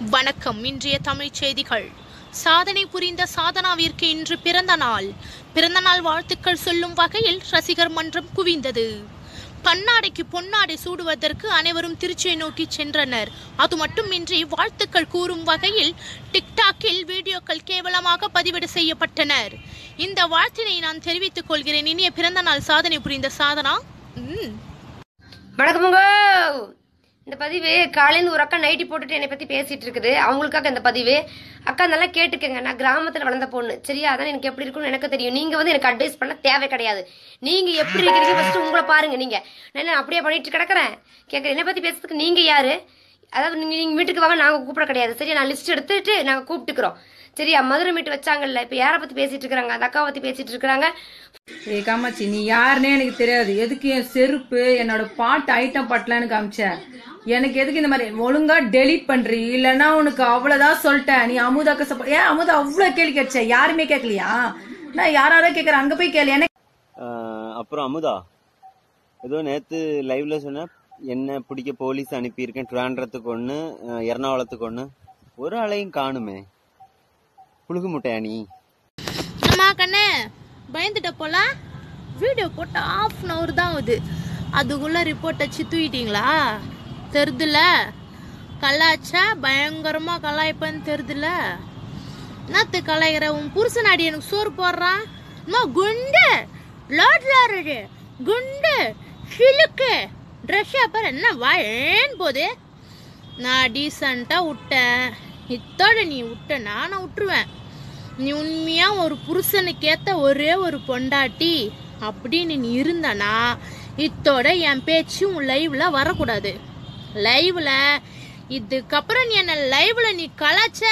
வணக்கம் இன்றைய தமிழ் செய்திகள் சாதனை புரிந்த சாதனாவிற்கு இன்று பிறந்த நாள் பிறந்த நாள் வாழ்த்துக்கள் சொல்லும் வகையில் ரசிகர் மன்றம் குவிந்தது பன்னாடைக்கு பொன்னாடை சூடுவதற்கு அனைவரும் திருச்சியை நோக்கி சென்றனர் அது மட்டுமின்றி வாழ்த்துக்கள் கூறும் வகையில் டிக்டாக்கில் வீடியோக்கள் கேவலமாக பதிவிடு செய்யப்பட்டனர் இந்த வாழ்த்தினை நான் தெரிவித்துக் கொள்கிறேன் இனிய பிறந்த நாள் சாதனை புரிந்த சாதனா ம். வணக்கமுங்க இந்த பதிவு காலையில ஒரு அக்கா நைட்டி போட்டுட்டு என்னை பத்தி பேசிட்டு இருக்குது அவங்களுக்காக இந்த பதிவு அக்கா நல்லா கேட்டுக்கங்க நான் கிராமத்துல வளர்ந்த பொண்ணு சரியா அதான் எனக்கு எப்படி இருக்கும்னு எனக்கு தெரியும் நீங்க வந்து எனக்கு அட்வைஸ் பண்ண தேவை கிடையாது நீங்க எப்படி இருக்கிறீங்க ஃபர்ஸ்ட் உங்களை பாருங்க நீங்க நான் என்ன அப்படியே பண்ணிட்டு கிடக்குறேன் கேட்குறேன் என்னை பத்தி பேசுறதுக்கு நீங்க யாரு அதாவது நீங்க நீங்க வீட்டுக்கு வாங்க நாங்க கூப்பிட கிடையாது சரியா நான் லிஸ்ட் எடுத்துட்டு நாங்க கூப்பிட்டுக்கிறோம் சரியா மதுரை மீட் வச்சாங்கல்ல இப்ப யாரை பத்தி பேசிட்டு இருக்காங்க அந்த அக்காவை பத்தி பேசிட்டு இருக்காங்க ஏய் காமாட்சி நீ யாருன்னே எனக்கு தெரியாது எதுக்கு என் செருப்பு என்னோட பாட்டு ஐட்டம் பட்டலான்னு காமிச்ச எனக்கு எதுக்கு இந்த மாதிரி ஒழுங்கா டெலீட் பண்றீ இல்லைன்னா உனக்கு அவ்வளவுதான் சொல்லிட்டேன் நீ அமுதாக்க சப்போர்ட் ஏன் அமுதா அவ்வளவு கேள்வி கேட்ச யாருமே கேட்கலையா நான் யாராரோ கேட்கறேன் அங்க போய் கேளு எனக்கு ஆஹ் அப்புறம் அமுதா ஏதோ நேத்து லைவ்ல சொன்ன என்ன பிடிக்க போலீஸ் அனுப்பியிருக்கேன் ட்ரிவாண்ட்ரத்துக்கு ஒன்று எர்ணாகுளத்துக்கு ஒன்று ஒரு ஆளையும் காணுமே புழுகு முட்டையா நீ அம்மா கண்ணு பயந்துட்ட போல வீடியோ போட்டு ஆஃப் அன் ஹவர் தான் ஆகுது அதுக்குள்ள ரிப்போர்ட் அடிச்சு தூக்கிட்டீங்களா தெரிதுல கலாச்சா பயங்கரமா கலாய்ப்பேன்னு தெரிதுல என்னத்து கலாய்கிற உன் புருஷனாடி எனக்கு சோறு போடுறான் அம்மா குண்டு லாட் லாரடு குண்டு சிலுக்கு ட்ரெஸ் பாரு என்ன வாழேன் போது நான் டீசெண்டாக விட்டேன் இத்தோட நீ விட்ட நான் விட்டுருவேன் நீ உண்மையா ஒரு புருஷனுக்கு ஏத்த ஒரே ஒரு பொண்டாட்டி அப்படின்னு நீ இருந்தனா இத்தோட என் பேச்சு உன் லைவ்ல வரக்கூடாது லைவ்ல இதுக்கப்புறம் நீ என்ன லைவ்ல நீ கலாச்ச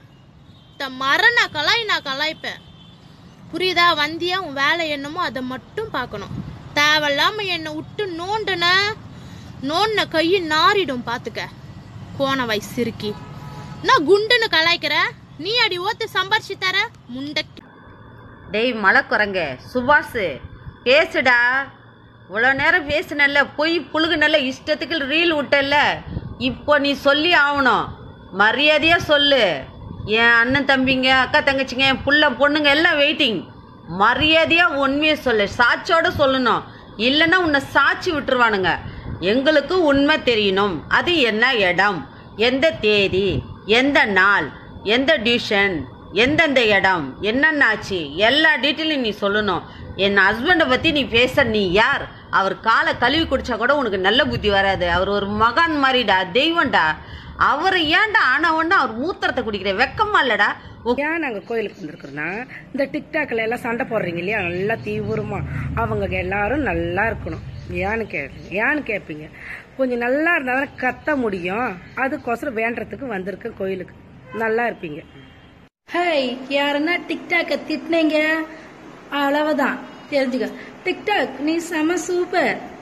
த மர நான் கலாய் நான் கலாய்ப்பேன் புரியுதா வந்தியா உன் வேலை என்னமோ அதை மட்டும் பார்க்கணும் தேவையில்லாம என்னை விட்டு நோண்டுன நோண்டின கையை நாறிடும் பாத்துக்க கோண வயசு இருக்கி நான் குண்டுன்னு கலாய்க்கிற நீ அடி ஓத்து சம்பாரிச்சு தர முண்டக்கி டேய் மலைக்குரங்க சுபாஷ் பேசுடா இவ்வளோ நேரம் பேசுனல்ல பொய் புழுகுனல்ல இஷ்டத்துக்கு ரீல் விட்டல்ல இப்போ நீ சொல்லி ஆகணும் மரியாதையாக சொல்லு என் அண்ணன் தம்பிங்க அக்கா தங்கச்சிங்க என் புள்ள பொண்ணுங்க எல்லாம் வெயிட்டிங் மரியாதையாக உண்மையை சொல்லு சாட்சியோட சொல்லணும் இல்லைன்னா உன்னை சாட்சி விட்டுருவானுங்க எங்களுக்கு உண்மை தெரியணும் அது என்ன இடம் எந்த தேதி எந்த நாள் எந்த டியூஷன் எந்தெந்த இடம் என்னென்ன ஆச்சு எல்லா டீட்டெயிலும் நீ சொல்லணும் என் ஹஸ்பண்டை பற்றி நீ பேச நீ யார் அவர் காலை கழுவி குடிச்சா கூட உனக்கு நல்ல புத்தி வராது அவர் ஒரு மகான் மாதிரிடா தெய்வம்டா அவர் ஏன்டா ஆனவன்னா அவர் மூத்திரத்தை குடிக்கிற வெக்கமா இல்லடா உ- ஏன் நாங்கள் கோயிலுக்கு வந்திருக்கிறோன்னா இந்த டிக்டாக்ல எல்லாம் சண்டை போடுறீங்க இல்லையா நல்லா தீவிரமா அவங்க எல்லாரும் நல்லா இருக்கணும் ஏன்னு கே ஏன்னு கேட்பீங்க கொஞ்சம் நல்லா இருந்தால் தானே கத்த முடியும் அதுக்கோசரம் வேண்டுறதுக்கு வந்திருக்கேன் கோயிலுக்கு நல்லா இருப்பீங்க ஹேய் யாருன்னா டிக்டாக்க திட்டினீங்க அவ்வளவுதான் தெரிஞ்சுக்க டிக்டாக் நீ செம சூப்பர்